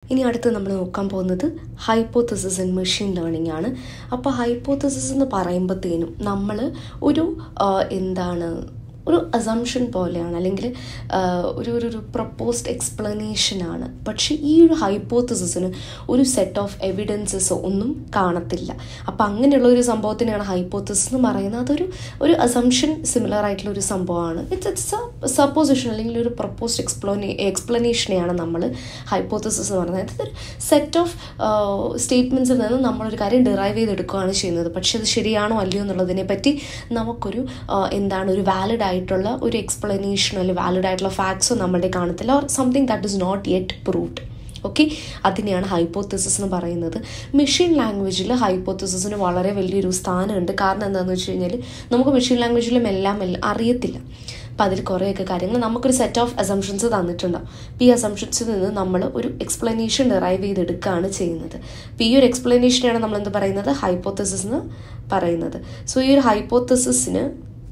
ഇനി അടുത്ത് നമ്മൾ നോക്കാൻ പോകുന്നത് ഹൈപ്പോത്തസിസ് ഇൻ മെഷീൻ ലേണിംഗ് ആണ് അപ്പോൾ ഹൈപ്പോത്തസിസ് എന്ന് പറയുമ്പോഴത്തേനും നമ്മൾ ഒരു ആ, എന്താണ് ഒരു അസംഷൻ പോലെയാണ് അല്ലെങ്കിൽ ആ, ഒരു ഒരു ഒരു പ്രപ്പോസ്ഡ് എക്സ്പ്ലനേഷനാണ് പക്ഷേ ഈ ഒരു ഹൈപ്പോത്തസിസിന് ഒരു സെറ്റ് ഓഫ് എവിഡൻസസോ ഒന്നും കാണത്തില്ല അപ്പം അങ്ങനെയുള്ള ഒരു സംഭവത്തിനെയാണ് ഹൈപ്പോത്തസിസ് എന്ന് പറയുന്നത് അതൊരു ഒരു അസംഷൻ സിമിലർ ആയിട്ടുള്ള ഒരു സംഭവമാണ് ഇറ്റ്സ് ഇറ്റ്സ് എ സപ്പോസിഷൻ അല്ലെങ്കിൽ ഒരു പ്രപ്പോസ്ഡ് എക്സ്പ്ലോനെ എക്സ്പ്ലനേഷനെയാണ് നമ്മൾ ഹൈപ്പോത്തസിസ് എന്ന് പറയുന്നത് ഇതൊരു സെറ്റ് ഓഫ് സ്റ്റേറ്റ്മെൻറ്റ്സിൽ നിന്ന് നമ്മളൊരു കാര്യം ഡിറൈവ് ചെയ്തെടുക്കുകയാണ് ചെയ്യുന്നത് പക്ഷെ അത് ശരിയാണോ അല്ലയോ എന്നുള്ളതിനെ പറ്റി നമുക്കൊരു ആ, എന്താണ് ഒരു വാലിഡ് ആയിട്ടുള്ള ഒരു എക്സ്പ്ലനേഷനോ അല്ലെങ്കിൽ വാലിഡ് ആയിട്ടുള്ള ഫാക്ട്സോ നമ്മളുടെ കാണത്തില്ല or something that is not yet proved okay അതിനെയാണ് ഹൈപ്പോത്തസിസ് എന്ന് പറയുന്നത് മെഷീൻ ലാംഗ്വേജിൽ ഹൈപ്പോത്തസിസിന് വളരെ വലിയൊരു സ്ഥാനമുണ്ട് കാരണം എന്താണെന്ന് വെച്ച് കഴിഞ്ഞാൽ നമുക്ക് മെഷീൻ ലാംഗ്വേജിലും എല്ലാം എല്ലാം അറിയത്തില്ല അപ്പം അതിൽ കുറേയൊക്കെ കാര്യങ്ങൾ നമുക്കൊരു സെറ്റ് ഓഫ് അസംഷൻസ് തന്നിട്ടുണ്ടാവും അപ്പോൾ ഈ അസംഷൻസിൽ നിന്ന് നമ്മൾ ഒരു എക്സ്പ്ലനേഷൻ ഡെറൈവ് ചെയ്തെടുക്കുകയാണ് ചെയ്യുന്നത് അപ്പോൾ ഈ ഒരു എക്സ്പ്ലനേഷനെയാണ് നമ്മൾ എന്ത് പറയുന്നത് ഹൈപ്പോത്തസിസ് എന്ന് പറയുന്നത് സോ ഈ ഒരു ഹൈപ്പോത്തസിസിന്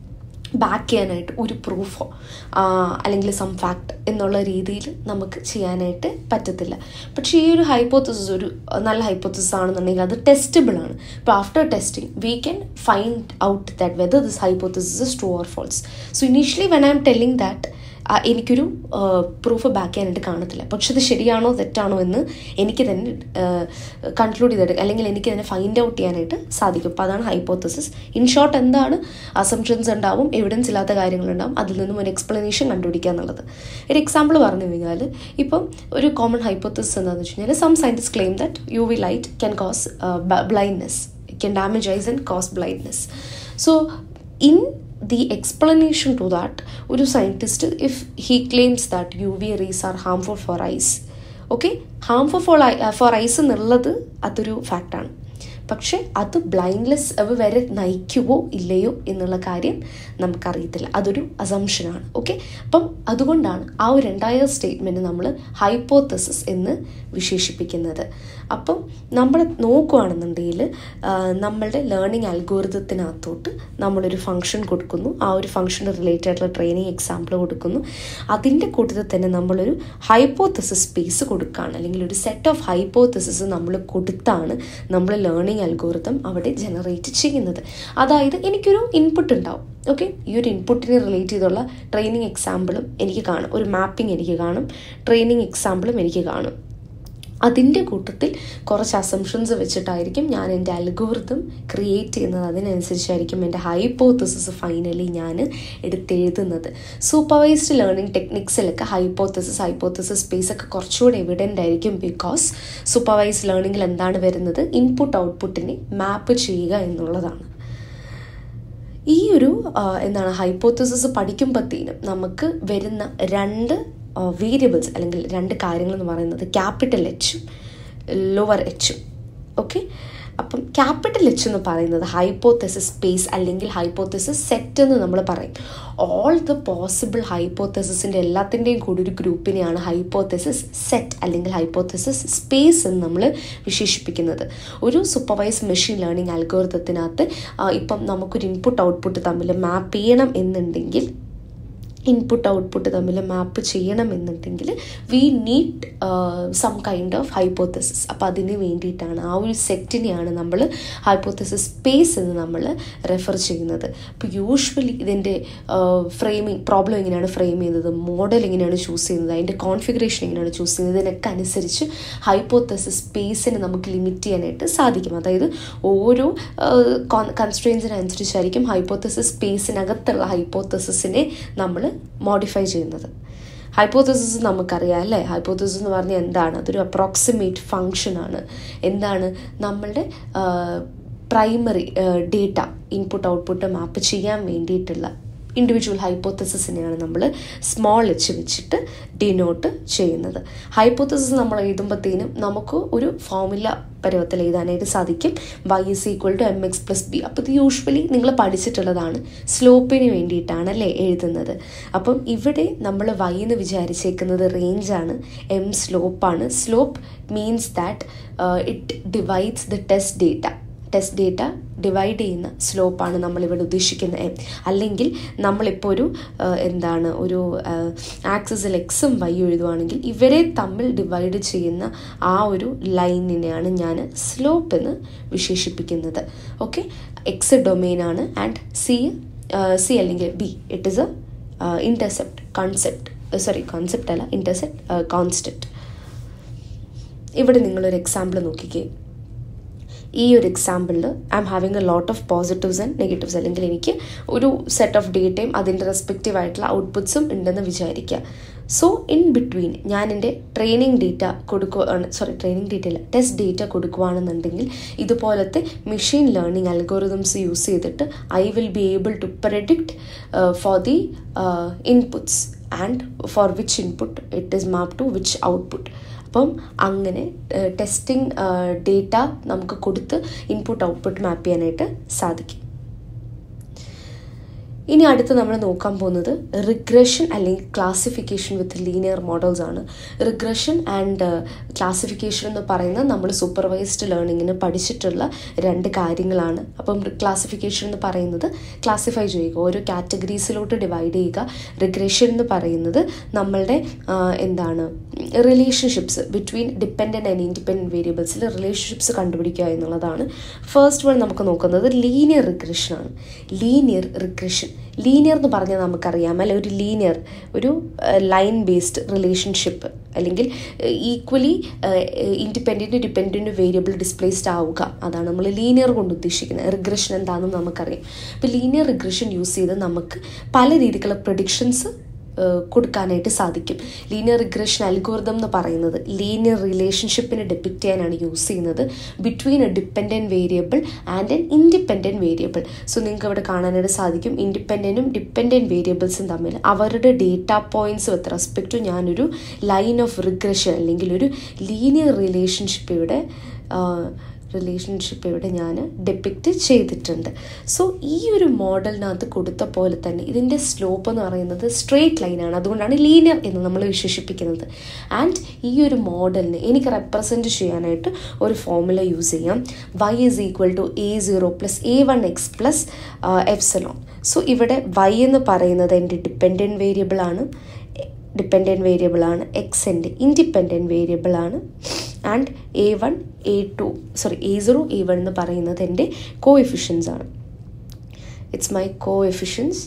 ബാക്ക് ചെയ്യാനായിട്ട് ഒരു പ്രൂഫോ അല്ലെങ്കിൽ സം ഫാക്ട് എന്നുള്ള രീതിയിൽ നമുക്ക് ചെയ്യാനായിട്ട് പറ്റത്തില്ല പക്ഷേ ഈ ഒരു ഹൈപ്പോത്തസിസ് ഒരു നല്ല ഹൈപ്പോത്തസിസ് ആണെന്നുണ്ടെങ്കിൽ അത് ടെസ്റ്റബിൾ ആണ് ഇപ്പോൾ after testing we can find out that whether this hypothesis is true or false so initially when I'm telling that എനിക്കൊരു പ്രൂഫ് ബാക്ക് ചെയ്യാനായിട്ട് കാണത്തില്ല പക്ഷെ അത് ശരിയാണോ തെറ്റാണോ എന്ന് എനിക്ക് തന്നെ കൺക്ലൂഡ് ചെയ്തെടുക്കുക അല്ലെങ്കിൽ എനിക്ക് തന്നെ ഫൈൻഡ് ഔട്ട് ചെയ്യാനായിട്ട് സാധിക്കും അപ്പോൾ അതാണ് ഹൈപ്പോത്തസിസ് ഇൻ ഷോർട്ട് എന്താണ് അസംഷൻസ് ഉണ്ടാവും എവിഡൻസ് ഇല്ലാത്ത കാര്യങ്ങളുണ്ടാവും അതിൽ നിന്നും ഒരു എക്സ്പ്ലനേഷൻ കണ്ടുപിടിക്കുക എന്നുള്ളത് ഒരു എക്സാമ്പിൾ പറഞ്ഞു കഴിഞ്ഞാൽ ഇപ്പം ഒരു കോമൺ ഹൈപ്പോത്തസിസ് എന്താണെന്ന് വെച്ച് കഴിഞ്ഞാൽ some scientist claim that U V light can cause blindness can damage eyes and cause blindness so in the explanation to that ഒരു scientist if he claims that U V rays are harmful for eyes okay harmful for for eyes എന്നുള്ളത് അതൊരു ഫാക്റ്റാണ് പക്ഷെ അത് ബ്ലൈൻഡ്ലെസ് വരെ നയിക്കുവോ ഇല്ലയോ എന്നുള്ള കാര്യം നമുക്കറിയത്തില്ല അതൊരു അസംഷനാണ് ഓക്കെ അപ്പം അതുകൊണ്ടാണ് ആ ഒരു എൻറ്റയർ സ്റ്റേറ്റ്മെൻറ്റ് നമ്മൾ ഹൈപ്പോത്തസിസ് എന്ന് വിശേഷിപ്പിക്കുന്നത് അപ്പം നമ്മൾ നോക്കുകയാണെന്നുണ്ടെങ്കിൽ നമ്മളുടെ ലേണിംഗ് അൽഗോരിതത്തിനകത്തോട്ട് നമ്മളൊരു ഫംഗ്ഷൻ കൊടുക്കുന്നു ആ ഒരു ഫംഗ്ഷന് റിലേറ്റഡ് ആയിട്ടുള്ള ട്രെയിനിങ് എക്സാമ്പിൾ കൊടുക്കുന്നു അതിൻ്റെ കൂട്ടത്തിൽ തന്നെ നമ്മളൊരു ഹൈപ്പോത്തസിസ് സ്പേസ് കൊടുക്കുകയാണ് അല്ലെങ്കിൽ ഒരു സെറ്റ് ഓഫ് ഹൈപ്പോത്തസിസ് നമ്മൾ കൊടുത്താണ് നമ്മൾ ലേണിംഗ് അൽഗോരിതം അവിടെ ജനറേറ്റ് ചെയ്യുന്നത് അതായത് എനിക്കൊരു ഇൻപുട്ട് ഉണ്ടാവും ഓക്കെ ഈ ഒരു ഇൻപുട്ടിനെ റിലേറ്റ് ചെയ്തുള്ള ട്രെയിനിങ് എക്സാമ്പിളും എനിക്ക് കാണും ഒരു മാപ്പിംഗ് എനിക്ക് കാണും ട്രെയിനിങ് എക്സാമ്പിളും എനിക്ക് കാണും അതിൻ്റെ കൂട്ടത്തിൽ കുറച്ച് അസംഷൻസ് വെച്ചിട്ടായിരിക്കും ഞാൻ എൻ്റെ അൽഗോറിതം ക്രിയേറ്റ് ചെയ്യുന്നത് അതിനനുസരിച്ചായിരിക്കും എൻ്റെ ഹൈപ്പോത്തസിസ് ഫൈനലി ഞാൻ എടുത്തെഴുതുന്നത് സൂപ്പർവൈസ്ഡ് ലേണിംഗ് ടെക്നിക്സിലൊക്കെ ഹൈപ്പോത്തസിസ് ഹൈപ്പോത്തസിസ് സ്പേസ് ഒക്കെ കുറച്ചുകൂടെ എവിഡൻ്റ് ആയിരിക്കും ബിക്കോസ് സൂപ്പർവൈസ്ഡ് ലേണിംഗിൽ എന്താണ് വരുന്നത് ഇൻപുട്ട് ഔട്ട്പുട്ടിനെ മാപ്പ് ചെയ്യുക എന്നുള്ളതാണ് ഈ ഒരു ആ, എന്താണ് ഹൈപ്പോത്തസിസ് പഠിക്കുമ്പോഴത്തേനും നമുക്ക് വരുന്ന രണ്ട് വേരിയബിൾസ് അല്ലെങ്കിൽ രണ്ട് കാര്യങ്ങൾ എന്ന് പറയുന്നത് ക്യാപിറ്റൽ എച്ചും ലോവർ എച്ചും ഓക്കെ അപ്പം ക്യാപിറ്റൽ എച്ച് എന്ന് പറയുന്നത് ഹൈപ്പോത്തസിസ് സ്പേസ് അല്ലെങ്കിൽ ഹൈപ്പോത്തസിസ് സെറ്റ് എന്ന് നമ്മൾ പറയും ഓൾ ദ പോസിബിൾ ഹൈപ്പോത്തസിസിൻ്റെ എല്ലാത്തിൻ്റെയും കൂടി ഒരു ഗ്രൂപ്പിനെയാണ് ഹൈപ്പോത്തസിസ് സെറ്റ് അല്ലെങ്കിൽ ഹൈപ്പോത്തസിസ് സ്പേസ് എന്ന് നമ്മൾ വിശേഷിപ്പിക്കുന്നത് ഒരു സൂപ്പർവൈസ് മെഷീൻ ലേണിംഗ് അൽഗോരിതത്തിനകത്ത് ഇപ്പം നമുക്കൊരു ഇൻപുട്ട് ഔട്ട്പുട്ട് തമ്മിൽ മാപ്പ് ചെയ്യണം എന്നുണ്ടെങ്കിൽ ഇൻപുട്ട് ഔട്ട്പുട്ട് തമ്മിൽ മാപ്പ് ചെയ്യണമെന്നുണ്ടെങ്കിൽ we need some kind of hypothesis അപ്പോൾ അതിന് വേണ്ടിയിട്ടാണ് ആ ഒരു സെറ്റിനെയാണ് നമ്മൾ ഹൈപ്പോത്തസിസ് സ്പേസ് എന്ന് നമ്മൾ റെഫർ ചെയ്യുന്നത് അപ്പോൾ യൂഷ്വലി ഇതിൻ്റെ ഫ്രെയിമിങ് പ്രോബ്ലം എങ്ങനെയാണ് ഫ്രെയിം ചെയ്യുന്നത് മോഡൽ എങ്ങനെയാണ് ചൂസ് ചെയ്യുന്നത് അതിൻ്റെ കോൺഫിഗറേഷൻ എങ്ങനെയാണ് ചൂസ് ചെയ്യുന്നത് ഇതിനൊക്കെ അനുസരിച്ച് ഹൈപ്പോത്തസിസ് സ്പേസിനെ നമുക്ക് ലിമിറ്റ് ചെയ്യാനായിട്ട് സാധിക്കും അതായത് ഓരോ കൺസ്ട്രെയിൻസിനനുസരിച്ചായിരിക്കും ഹൈപ്പോത്തസിസ് സ്പേസിനകത്തുള്ള ഹൈപ്പോത്തസിസിനെ നമ്മൾ മോഡിഫൈ ചെയ്യുന്നത് ഹൈപ്പോത്തസിസ് നമുക്കറിയാം അല്ലേ ഹൈപ്പോത്തസിസ് എന്ന് പറഞ്ഞാൽ എന്താണ് അതൊരു അപ്രോക്സിമേറ്റ് ഫങ്ഷൻ ആണ് എന്താണ് നമ്മളുടെ പ്രൈമറി ഡേറ്റ ഇൻപുട്ട് ഔട്ട്പുട്ട് മാപ്പ് ചെയ്യാൻ വേണ്ടിയിട്ടുള്ള ഇൻഡിവിജ്വൽ ഹൈപ്പോത്തസിസിനെയാണ് നമ്മൾ സ്മോൾ എച്ച് വെച്ചിട്ട് ഡിനോട്ട് ചെയ്യുന്നത് ഹൈപ്പോത്തസിസ് നമ്മൾ എഴുതുമ്പോഴത്തേനും നമുക്ക് ഒരു ഫോമുല പരുവത്തിൽ എഴുതാനായിട്ട് സാധിക്കും Y is equal to M X plus B അപ്പോൾ ഇത് യൂഷ്വലി നിങ്ങൾ പഠിച്ചിട്ടുള്ളതാണ് സ്ലോപ്പിന് വേണ്ടിയിട്ടാണ് അല്ലേ എഴുതുന്നത് അപ്പം ഇവിടെ നമ്മൾ വൈ എന്ന് വിചാരിച്ചേക്കുന്നത് റേഞ്ചാണ് എം സ്ലോപ്പാണ് slope means that it divides the test data test data divide ചെയ്യുന്ന സ്ലോപ്പാണ് നമ്മളിവിടെ ഉദ്ദേശിക്കുന്നത് എം അല്ലെങ്കിൽ നമ്മളിപ്പോൾ ഒരു ആ, എന്താണ് ഒരു ആക്സസിൽ എക്സും വൈ എഴുതുവാണെങ്കിൽ ഇവരെ തമ്മിൽ ഡിവൈഡ് ചെയ്യുന്ന ആ ഒരു ലൈനിനെയാണ് ഞാൻ സ്ലോപ്പ് എന്ന് വിശേഷിപ്പിക്കുന്നത് ഓക്കെ എക്സ് ഡൊമെയിൻ ആണ് ആൻഡ് സി സി അല്ലെങ്കിൽ B it is a intercept concept sorry concept അല്ല ഇൻ്റർസെപ്റ്റ് കോൺസ്റ്റൻറ്റ് ഇവിടെ നിങ്ങളൊരു എക്സാമ്പിൾ നോക്കിക്കേ ഈ ഒരു എക്സാമ്പിളിൽ I'm having a lot of positives and negatives അല്ലെങ്കിൽ എനിക്ക് ഒരു സെറ്റ് ഓഫ് ഡേറ്റയും അതിൻ്റെ റെസ്പെക്റ്റീവ് ആയിട്ടുള്ള ഔട്ട്പുട്ട്സും ഉണ്ടെന്ന് വിചാരിക്കുക സോ ഇൻ ബിറ്റ്വീൻ ഞാൻ എൻ്റെ ട്രെയിനിങ് ഡേറ്റ കൊടുക്കുകയാണ് സോറി ട്രെയിനിങ് ഡേറ്റ അല്ല ടെസ്റ്റ് ഡേറ്റ കൊടുക്കുകയാണെന്നുണ്ടെങ്കിൽ ഇതുപോലത്തെ മെഷീൻ ലേണിംഗ് അൽഗോറിതംസ് യൂസ് ചെയ്തിട്ട് I will be able to predict for the inputs and for which input it is map to which output അപ്പം അങ്ങനെ testing data നമുക്ക് കൊടുത്ത് input output മാപ്പ് ചെയ്യാനായിട്ട് സാധിക്കും ഇനി അടുത്ത് നമ്മൾ നോക്കാൻ പോകുന്നത് റിഗ്രഷൻ അല്ലെങ്കിൽ ക്ലാസിഫിക്കേഷൻ വിത്ത് ലീനിയർ മോഡൽസ് ആണ് റിഗ്രഷൻ ആൻഡ് ക്ലാസിഫിക്കേഷൻ എന്ന് പറയുന്നത് നമ്മൾ സൂപ്പർവൈസ്ഡ് ലേണിങ്ങിന് പഠിച്ചിട്ടുള്ള രണ്ട് കാര്യങ്ങളാണ് അപ്പം ക്ലാസിഫിക്കേഷൻ എന്ന് പറയുന്നത് ക്ലാസിഫൈ ചെയ്യുക ഓരോ കാറ്റഗറീസിലോട്ട് ഡിവൈഡ് ചെയ്യുക റിഗ്രഷൻ എന്ന് പറയുന്നത് നമ്മളുടെ ആ, എന്താണ് relationships between dependent and independent വേരിയബിൾസിൽ റിലേഷൻഷിപ്സ് കണ്ടുപിടിക്കുക എന്നുള്ളതാണ് ഫസ്റ്റ് വൺ നമുക്ക് നോക്കുന്നത് ലീനിയർ റിഗ്രഷൻ ആണ് ലീനിയർ റിഗ്രഷൻ ലീനിയർ എന്ന് പറഞ്ഞാൽ നമുക്കറിയാം അല്ലെ ഒരു ലീനിയർ ഒരു ലൈൻ ബേസ്ഡ് റിലേഷൻഷിപ്പ് അല്ലെങ്കിൽ equally independent dependent variable displaced ആവുക അതാണ് നമ്മൾ ലീനിയർ കൊണ്ട് ഉദ്ദേശിക്കുന്നത് റിഗ്രഷൻ എന്താണെന്ന് നമുക്കറിയാം ഇപ്പോൾ ലീനിയർ റിഗ്രഷൻ യൂസ് ചെയ്ത് നമുക്ക് പല രീതിക്കുള്ള പ്രഡിക്ഷൻസ് കൊടുക്കാനായിട്ട് സാധിക്കും ലീനിയർ റിഗ്രഷൻ അൽഗോറിതം എന്ന് പറയുന്നത് ലീനിയർ റിലേഷൻഷിപ്പിനെ ഡെപ്പിക്റ്റ് ചെയ്യാനാണ് യൂസ് ചെയ്യുന്നത് between a dependent variable and an independent variable so നിങ്ങൾക്ക് ഇവിടെ കാണാനായിട്ട് സാധിക്കും ഇൻഡിപെൻഡൻറ്റും ഡിപ്പെൻഡൻറ്റ് വേരിയബിൾസും തമ്മിൽ അവരുടെ data points with respect to ഞാനൊരു ലൈൻ ഓഫ് റിഗ്രഷൻ അല്ലെങ്കിൽ ഒരു ലീനിയർ റിലേഷൻഷിപ്പ് ഇവിടെ റിലേഷൻഷിപ്പ് ഇവിടെ ഞാൻ ഡെപ്പിക്റ്റ് ചെയ്തിട്ടുണ്ട് സോ ഈ ഒരു മോഡലിനകത്ത് കൊടുത്ത പോലെ തന്നെ ഇതിൻ്റെ സ്ലോപ്പ് എന്ന് പറയുന്നത് സ്ട്രെയിറ്റ് ലൈനാണ് അതുകൊണ്ടാണ് ലീനിയർ എന്ന് നമ്മൾ വിശേഷിപ്പിക്കുന്നത് ആൻഡ് ഈ ഒരു മോഡലിനെ എനിക്ക് റെപ്രസെൻറ്റ് ചെയ്യാനായിട്ട് ഒരു ഫോർമുല യൂസ് ചെയ്യാം Y is equal to A zero plus A one X plus epsilon so ഇവിടെ വൈ എന്ന് പറയുന്നത് എൻ്റെ ഡിപ്പെൻഡൻറ്റ് വേരിയബിൾ ആണ് ഡിപ്പെൻഡൻറ്റ് വേരിയബിൾ ആണ് എക്സ് എൻ്റെ ഇൻഡിപെൻഡൻറ്റ് വേരിയബിൾ ആണ് and A one A two sorry A zero A one എന്ന് പറയുന്നത് എൻ്റെ കോ എഫിഷ്യൻസ് ആണ് it's my coefficients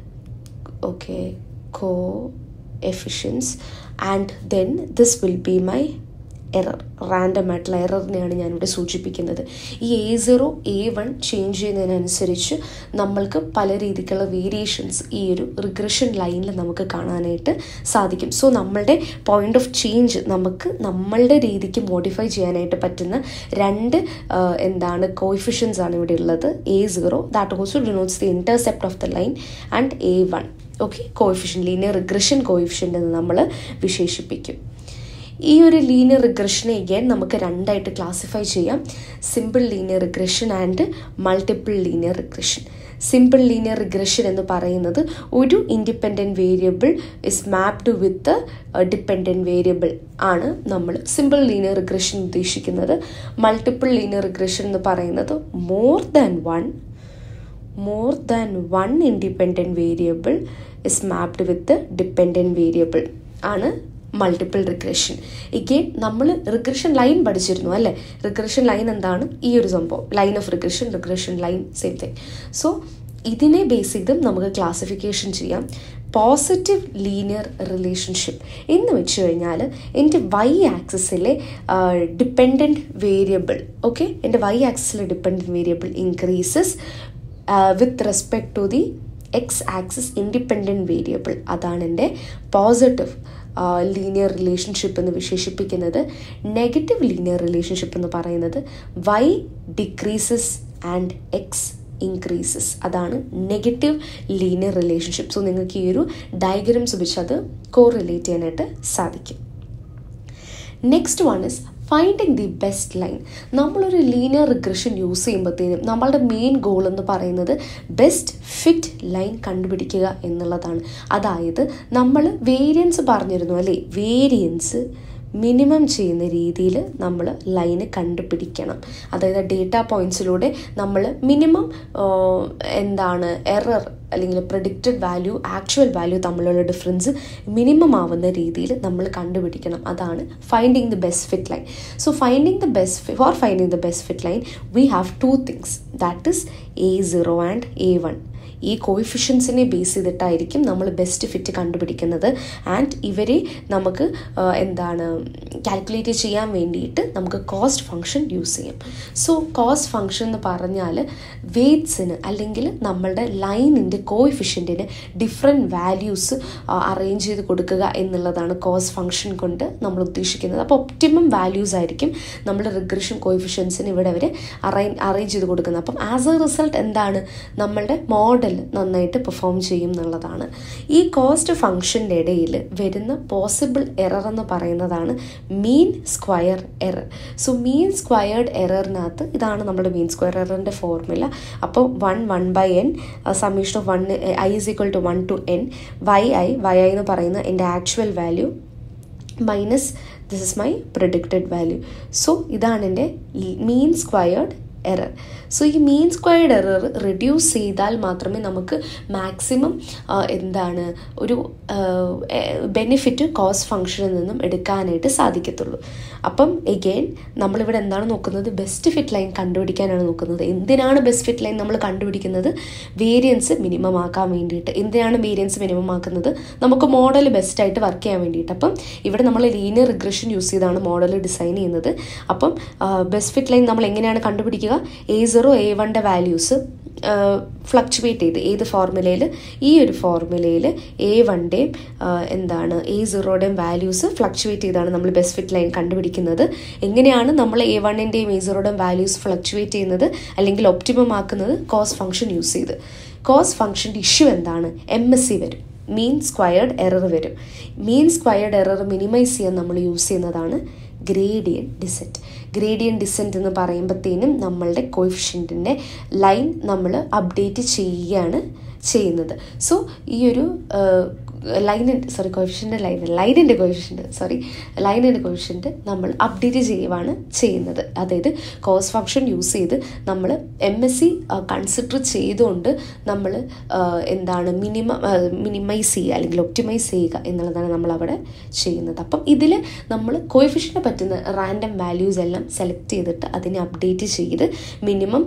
okay coefficients and then this will be my error random ആയിട്ടുള്ള എററിനെയാണ് ഞാനിവിടെ സൂചിപ്പിക്കുന്നത് ഈ A zero A one change ചെയ്യുന്നതിനനുസരിച്ച് നമ്മൾക്ക് പല രീതിക്കുള്ള വേരിയേഷൻസ് ഈ ഒരു റിഗ്രഷൻ ലൈനിൽ നമുക്ക് കാണാനായിട്ട് സാധിക്കും സോ നമ്മളുടെ പോയിന്റ് ഓഫ് ചേഞ്ച് നമുക്ക് നമ്മളുടെ രീതിക്ക് മോഡിഫൈ ചെയ്യാനായിട്ട് പറ്റുന്ന രണ്ട് ആ, എന്താണ് കോയിഫിഷ്യൻസ് ആണ് ഇവിടെ ഉള്ളത് A zero that also denotes the intercept of the line and A one okay coefficient linear regression coefficient എന്ന് നമ്മൾ വിശേഷിപ്പിക്കും ഈ ഒരു ലീനിയർ റിഗ്രഷനെ again നമുക്ക് രണ്ടായിട്ട് ക്ലാസിഫൈ ചെയ്യാം simple linear regression and multiple linear regression simple linear regression എന്ന് പറയുന്നത് ഒരു independent variable is mapped with dependent variable ആണ് നമ്മൾ സിമ്പിൾ ലീനിയർ റിഗ്രഷൻ ഉദ്ദേശിക്കുന്നത് മൾട്ടിപ്പിൾ ലീനിയർ റിഗ്രഷൻ എന്ന് പറയുന്നത് more than one more than one independent variable is mapped with dependent variable ആണ് multiple regression again നമ്മൾ റിഗ്രഷൻ ലൈൻ പഠിച്ചിരുന്നു അല്ലേ regression line എന്താണ് ഈ ഒരു സംഭവം line of regression regression line same thing so ഇതിനെ ബേസ് ചെയ്തും നമുക്ക് ക്ലാസിഫിക്കേഷൻ ചെയ്യാം പോസിറ്റീവ് ലീനിയർ റിലേഷൻഷിപ്പ് എന്ന് വെച്ച് കഴിഞ്ഞാൽ എൻ്റെ വൈ ആക്സിസിലെ ഡിപ്പെൻഡൻറ്റ് വേരിയബിൾ ഓക്കെ എൻ്റെ വൈ ആക്സിസിലെ dependent variable increases with respect to the X axis independent variable അതാണ് എൻ്റെ പോസിറ്റീവ് ലീനിയർ റിലേഷൻഷിപ്പ് എന്ന് വിശേഷിപ്പിക്കുന്നത് നെഗറ്റീവ് ലീനിയർ റിലേഷൻഷിപ്പ് എന്ന് പറയുന്നത് Y decreases and X increases അതാണ് നെഗറ്റീവ് ലീനിയർ റിലേഷൻഷിപ്പ് സോ നിങ്ങൾക്ക് ഈ ഒരു ഡയഗ്രംസ് വെച്ച് അത് കോ റിലേറ്റ് ചെയ്യാനായിട്ട് സാധിക്കും next one is finding the best line നമ്മളൊരു ലീനിയർ റിഗ്രഷൻ യൂസ് ചെയ്യുമ്പോഴത്തേനും നമ്മളുടെ മെയിൻ ഗോൾ എന്ന് പറയുന്നത് ബെസ്റ്റ് ഫിറ്റ് ലൈൻ കണ്ടുപിടിക്കുക എന്നുള്ളതാണ് അതായത് നമ്മൾ വേരിയൻസ് പറഞ്ഞിരുന്നു അല്ലേ വേരിയൻസ് മിനിമം ചെയ്യുന്ന രീതിയിൽ നമ്മൾ ലൈന് കണ്ടുപിടിക്കണം അതായത് ഡേറ്റ പോയിന്റ്സിലൂടെ നമ്മൾ മിനിമം എന്താണ് എറർ അല്ലെങ്കിൽ പ്രിഡിക്റ്റഡ് വാല്യൂ ആക്ച്വൽ വാല്യൂ തമ്മിലുള്ള ഡിഫറൻസ് മിനിമം ആവുന്ന രീതിയിൽ നമ്മൾ കണ്ടുപിടിക്കണം അതാണ് finding the best fit line so finding the best for finding the best fit line we have two things that is A zero and A one ഈ കോയിഫിഷ്യൻസിനെ base ചെയ്തിട്ടായിരിക്കും നമ്മൾ best fit കണ്ടുപിടിക്കുന്നത് and ഇവരെ നമുക്ക് എന്താണ് കാൽക്കുലേറ്റ് ചെയ്യാൻ വേണ്ടിയിട്ട് നമുക്ക് കോസ്റ്റ് ഫങ്ഷൻ യൂസ് ചെയ്യും സോ കോസ്റ്റ് ഫങ്ഷൻ എന്ന് പറഞ്ഞാൽ വെയ്റ്റ്സിന് അല്ലെങ്കിൽ നമ്മളുടെ ലൈനിൻ്റെ കോയിഫിഷ്യൻറ്റിന് ഡിഫറെൻറ്റ് വാല്യൂസ് അറേഞ്ച് ചെയ്ത് കൊടുക്കുക എന്നുള്ളതാണ് കോസ്റ്റ് ഫങ്ഷൻ കൊണ്ട് നമ്മൾ ഉദ്ദേശിക്കുന്നത് അപ്പോൾ ഒപ്റ്റിമം വാല്യൂസ് ആയിരിക്കും നമ്മൾ റിഗ്രഷൻ കോയിഫിഷ്യൻസിന് ഇവിടെ അവർ അറേഞ്ച് അറേഞ്ച് ചെയ്ത് കൊടുക്കുന്നത് അപ്പം ആസ് എ റിസൾട്ട് എന്താണ് നമ്മളുടെ മോഡൽ നന്നായിട്ട് പെർഫോം ചെയ്യും എന്നുള്ളതാണ് ഈ കോസ്റ്റ് ഫങ്ഷൻ്റെ ഇടയിൽ വരുന്ന പോസിബിൾ എറർ എന്ന് പറയുന്നതാണ് mean square error so mean squared എററിനകത്ത് ഇതാണ് നമ്മുടെ മീൻ സ്ക്വയർ എററിൻ്റെ ഫോർമുല അപ്പോൾ one one by N summation of one I is equal to one two N Y I Y I എന്ന് പറയുന്ന എൻ്റെ actual value minus this is my predicted value so ഇതാണ് എൻ്റെ മീൻ സ്ക്വയർഡ് എറർ സോ ഈ മീൻ squared error reduce ചെയ്താൽ മാത്രമേ നമുക്ക് maximum എന്താണ് ഒരു ബെനിഫിറ്റ് കോസ്റ്റ് ഫങ്ഷനിൽ നിന്നും എടുക്കാനായിട്ട് സാധിക്കത്തുള്ളൂ അപ്പം എഗെയിൻ നമ്മളിവിടെ എന്താണ് നോക്കുന്നത് ബെസ്റ്റ് ഫിറ്റ് ലൈൻ കണ്ടുപിടിക്കാനാണ് നോക്കുന്നത് എന്തിനാണ് ബെസ്റ്റ് ഫിറ്റ് ലൈൻ നമ്മൾ കണ്ടുപിടിക്കുന്നത് വേരിയൻസ് മിനിമം ആക്കാൻ വേണ്ടിയിട്ട് എന്തിനാണ് വേരിയൻസ് മിനിമം ആക്കുന്നത് നമുക്ക് മോഡൽ ബെസ്റ്റായിട്ട് വർക്ക് ചെയ്യാൻ വേണ്ടിയിട്ട് അപ്പം ഇവിടെ നമ്മൾ ലീനിയർ റിഗ്രഷൻ യൂസ് ചെയ്താണ് മോഡൽ ഡിസൈൻ ചെയ്യുന്നത് അപ്പം ബെസ്റ്റ് ഫിറ്റ് ലൈൻ നമ്മൾ എങ്ങനെയാണ് കണ്ടുപിടിക്കുക എ സീറോ എ വണ്ടെ വാല്യൂസ് ഫ്ലക്ച്വേറ്റ് ചെയ്ത് ഏത് ഫോർമുലയിൽ ഈ ഒരു ഫോർമുലയിൽ എ വൺഡേയും എന്താണ് എ സീറോയുടെയും വാല്യൂസ് ഫ്ലക്ച്വേറ്റ് ചെയ്താണ് നമ്മൾ ബെസ്റ്റ് ഫിറ്റ് ലൈൻ കണ്ടുപിടിക്കുന്നത് എങ്ങനെയാണ് നമ്മൾ എ വണ്ണിൻ്റെയും എ സീറോയുടെയും വാല്യൂസ് ഫ്ലക്ച്വേറ്റ് ചെയ്യുന്നത് അല്ലെങ്കിൽ ഒപ്റ്റിമം ആക്കുന്നത് കോസ് ഫംഗ്ഷൻ യൂസ് ചെയ്ത് കോസ് ഫംഗ്ഷൻ്റെ ഇഷ്യൂ എന്താണ് എം എസ് സി വരും മീൻ സ്ക്വയർഡ് എറർ വരും മീൻ സ്ക്വയർഡ് എറർ മിനിമൈസ് ചെയ്യാൻ നമ്മൾ യൂസ് ചെയ്യുന്നതാണ് ഗ്രേഡിയൻ ഡിസെൻറ്റ് ഗ്രേഡിയൻ ഡിസെൻറ്റ് എന്ന് പറയുമ്പോഴത്തേനും നമ്മളുടെ കോയിഫിഷ്യൻറ്റിൻ്റെ ലൈൻ നമ്മൾ അപ്ഡേറ്റ് ചെയ്യുകയാണ് ചെയ്യുന്നത് സോ ഈ ഒരു ലൈനിൻ്റെ സോറി കോയിഫിഷ്യൻ്റെ ലൈൻ ലൈനിൻ്റെ കോയിഫിഷ്യൻ്റ് സോറി ലൈനിൻ്റെ കോയിഫിഷ്യൻ്റ് നമ്മൾ അപ്ഡേറ്റ് ചെയ്യുവാണ് ചെയ്യുന്നത് അതായത് കോസ് ഫംഗ്ഷൻ യൂസ് ചെയ്ത് നമ്മൾ എം എസ് സി കൺസിഡർ ചെയ്തുകൊണ്ട് നമ്മൾ എന്താണ് മിനിമം മിനിമൈസ് ചെയ്യുക അല്ലെങ്കിൽ ഒപ്റ്റിമൈസ് ചെയ്യുക എന്നുള്ളതാണ് നമ്മൾ അവിടെ ചെയ്യുന്നത് അപ്പം ഇതിൽ നമ്മൾ കോയിഫിഷ്യനെ പറ്റുന്ന റാൻഡം വാല്യൂസ് എല്ലാം സെലക്ട് ചെയ്തിട്ട് അതിനെ അപ്ഡേറ്റ് ചെയ്ത് മിനിമം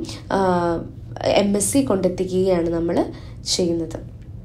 എം എസ് സി കൊണ്ടെത്തിക്കുകയാണ് നമ്മൾ ചെയ്യുന്നത്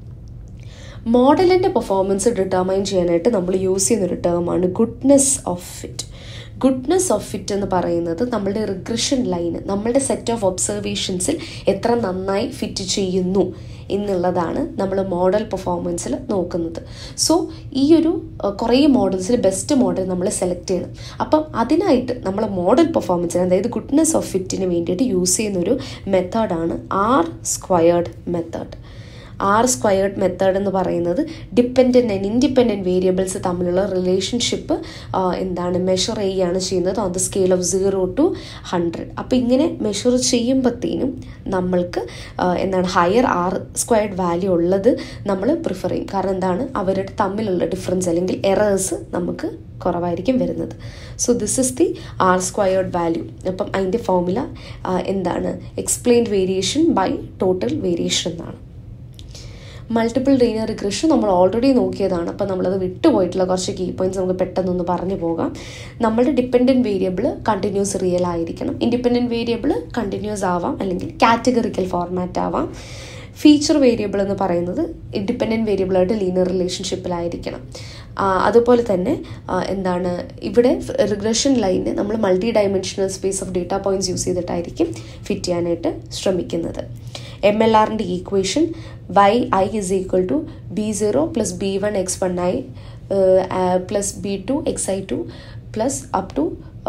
മോഡലിൻ്റെ പെർഫോമൻസ് ഡിറ്റർമൈൻ ചെയ്യാനായിട്ട് നമ്മൾ യൂസ് ചെയ്യുന്നൊരു ടേമാണ് goodness of fit goodness of fit എന്ന് പറയുന്നത് നമ്മളുടെ റിഗ്രഷൻ ലൈന് നമ്മളുടെ സെറ്റ് ഓഫ് ഒബ്സർവേഷൻസിൽ എത്ര നന്നായി ഫിറ്റ് ചെയ്യുന്നു എന്നുള്ളതാണ് നമ്മൾ മോഡൽ പെർഫോമൻസിൽ നോക്കുന്നത് സോ ഈ ഒരു കുറേ മോഡൽസിൽ ബെസ്റ്റ് മോഡൽ നമ്മൾ സെലക്ട് ചെയ്യണം അപ്പം അതിനായിട്ട് നമ്മൾ മോഡൽ പെർഫോമൻസിന് അതായത് ഗുഡ്നെസ് ഓഫ് ഫിറ്റിന് വേണ്ടിയിട്ട് യൂസ് ചെയ്യുന്ന ഒരു മെത്തേഡാണ് R squared method R squared method എന്ന് പറയുന്നത് ഡിപ്പെൻഡൻ്റ് ആൻഡ് ഇൻഡിപെൻഡൻറ്റ് വേരിയബിൾസ് തമ്മിലുള്ള റിലേഷൻഷിപ്പ് എന്താണ് മെഷർ ചെയ്യുകയാണ് ചെയ്യുന്നത് on the scale of zero to hundred അപ്പോൾ ഇങ്ങനെ മെഷർ ചെയ്യുമ്പോഴത്തേനും നമ്മൾക്ക് എന്താണ് ഹയർ ആർ സ്ക്വയർഡ് വാല്യൂ ഉള്ളത് നമ്മൾ പ്രിഫർ ചെയ്യും കാരണം എന്താണ് അവരുടെ തമ്മിലുള്ള ഡിഫറൻസ് അല്ലെങ്കിൽ എറേഴ്സ് നമുക്ക് കുറവായിരിക്കും വരുന്നത് so this is the R squared value അപ്പം അതിൻ്റെ ഫോർമുല എന്താണ് explained variation by total variation എന്നാണ് മൾട്ടിപ്പിൾ ലീനിയർ റിഗ്രഷൻ നമ്മൾ ഓൾറെഡി നോക്കിയതാണ് അപ്പോൾ നമ്മളത് വിട്ടുപോയിട്ടുള്ള കുറച്ച് കീ പോയിന്റ്സ് നമുക്ക് പെട്ടെന്നൊന്ന് പറഞ്ഞു പോകാം നമ്മളുടെ ഡിപ്പെൻഡൻറ്റ് വേരിയബിൾ കണ്ടിന്യൂസ് റിയൽ ആയിരിക്കണം ഇൻഡിപെൻഡൻറ്റ് വേരിയബിൾ കണ്ടിന്യൂസ് ആവാം അല്ലെങ്കിൽ കാറ്റഗറിക്കൽ ഫോർമാറ്റ് ആവാം ഫീച്ചർ വേരിയബിൾ എന്ന് പറയുന്നത് ഇൻഡിപെൻഡൻറ്റ് വേരിയബിളായിട്ട് ലീനിയർ റിലേഷൻഷിപ്പിലായിരിക്കണം അതുപോലെ തന്നെ എന്താണ് ഇവിടെ റിഗ്രഷൻ ലൈന് നമ്മൾ multi dimensional space of data points use ചെയ്തിട്ടായിരിക്കും ഫിറ്റ് ചെയ്യാനായിട്ട് ശ്രമിക്കുന്നത് എം എൽ ആറിൻ്റെ equation Y I is equal to B zero plus B one X one I plus B two X I two plus up to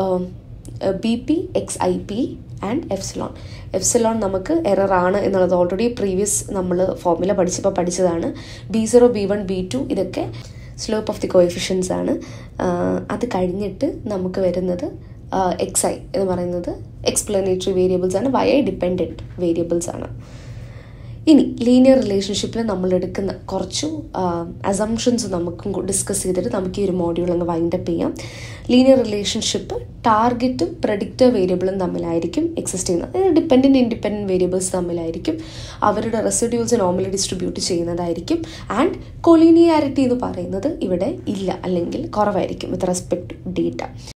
B P X I P and epsilon epsilon നമുക്ക് error ആണ് എന്നുള്ളത് already previous നമ്മൾ formula പഠിച്ചപ്പോൾ പഠിച്ചതാണ് B zero B one B two ഇതൊക്കെ slope of the coefficients ആണ് അത് കഴിഞ്ഞിട്ട് നമുക്ക് വരുന്നത് എക്സ് ഐ എന്ന് പറയുന്നത് എക്സ്പ്ലനേറ്ററി വേരിയബിൾസ് ആണ് വൈ ഐ ഡിപ്പെൻഡൻറ്റ് വേരിയബിൾസ് ആണ് ഇനി ലീനിയർ റിലേഷൻഷിപ്പിൽ നമ്മൾ എടുക്കുന്ന കുറച്ച് അസംഷൻസ് നമുക്കും ഡിസ്കസ് ചെയ്തിട്ട് നമുക്ക് ഈ ഒരു മോഡ്യൂൾ അങ്ങ് വൈൻഡപ്പ് ചെയ്യാം ലീനിയർ റിലേഷൻഷിപ്പ് ടാർഗറ്റും പ്രഡിക്റ്റർ വേരിയബിളും തമ്മിലായിരിക്കും എക്സിസ്റ്റ് ചെയ്യുന്നത് അതായത് ഡിപ്പെൻഡൻറ്റ് ഇൻഡിപെൻഡൻറ്റ് വേരിയബിൾസ് തമ്മിലായിരിക്കും അവരുടെ റെസിഡ്യൂൾസ് നോർമലി ഡിസ്ട്രിബ്യൂട്ട് ചെയ്യുന്നതായിരിക്കും ആൻഡ് കൊളീനിയാരിറ്റി എന്ന് പറയുന്നത് ഇവിടെ ഇല്ല അല്ലെങ്കിൽ കുറവായിരിക്കും വിത്ത് റെസ്പെക്ട് ടു ഡേറ്റ